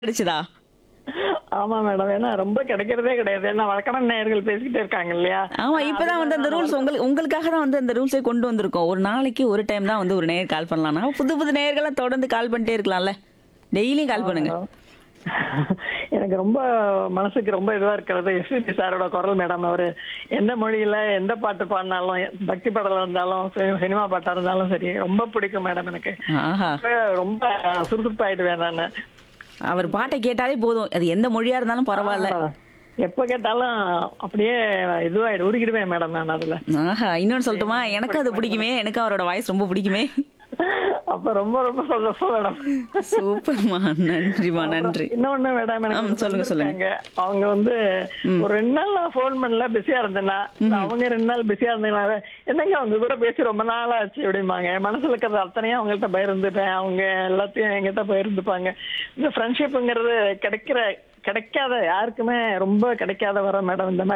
கிடைச்சதா ஆமா மேடம் ஏன்னா ரொம்ப கிடைக்கிறதே கிடையாது ஏன்னா வழக்கமான நேயர்கள் பேசிக்கிட்டே இருக்காங்க இல்லையா ஆமா இப்பதான் வந்து அந்த ரூல்ஸ் உங்களுக்கு உங்களுக்காக தான் வந்து அந்த ரூல்ஸை கொண்டு வந்திருக்கோம் ஒரு நாளைக்கு ஒரு டைம் தான் வந்து ஒரு நேயர் கால் பண்ணலாம்னா புது புது நேயர்களா தொடர்ந்து கால் பண்ணிட்டே இருக்கலாம்ல டெய்லியும் கால் பண்ணுங்க எனக்கு ரொம்ப மனசுக்கு ரொம்ப இதுவா இருக்கிறது எஸ்பிபி சாரோட குரல் மேடம் அவரு எந்த மொழியில எந்த பாட்டு பாடினாலும் பக்தி பாடலா இருந்தாலும் சி- சினிமா பாட்டா இருந்தாலும் சரி ரொம்ப பிடிக்கும் மேடம் எனக்கு ஆஹா ரொம்ப சுறுசுறுப்பாயிடுவேன் நான் அவர் பாட்டை கேட்டாலே போதும் அது எந்த மொழியா இருந்தாலும் பரவாயில்ல எப்ப கேட்டாலும் அப்படியே இதுவாயிடு உருகிடுவேன் மேடம் நான் அதுல ஆஹா இன்னொன்னு சொல்லட்டுமா எனக்கு அது பிடிக்குமே எனக்கு அவரோட வாய்ஸ் ரொம்ப பிடிக்குமே அப்ப ரொம்ப ரொம்ப சந்தோஷம் மேடம் சூப்பர்மா நன்றிமா நன்றி இன்னொன்னு மேடம் எனக்கு ஆம், ஒரு சொல்லுங்க, friend சொல்லுங்க. இருக்காங்க. அவங்க வந்து ஒரு ரெண்டு நாள் நான் ஃபோன் பண்ணல பிஸியா இருந்தேன்னா அவங்க ரெண்டு நாள் பிஸியா இருந்தீங்களா என்னங்க அவங்க கூட பேசி ரொம்ப நாள் ஆச்சு அப்படிம்பாங்க என் மனசுல இருக்கிறது அத்தனையும் அவங்கள்ட்ட பகிர்ந்துட்டேன் அவங்க எல்லாத்தையும் என்கிட்ட பகிர்ந்துப்பாங்க இந்த ஃப்ரெண்ட்ஷிப்புங்கிறது கிடைக்கிற கிடைக்காத யாருக்குமே ரொம்ப கிடைக்காத வர மேடம் இந்த மாதிரி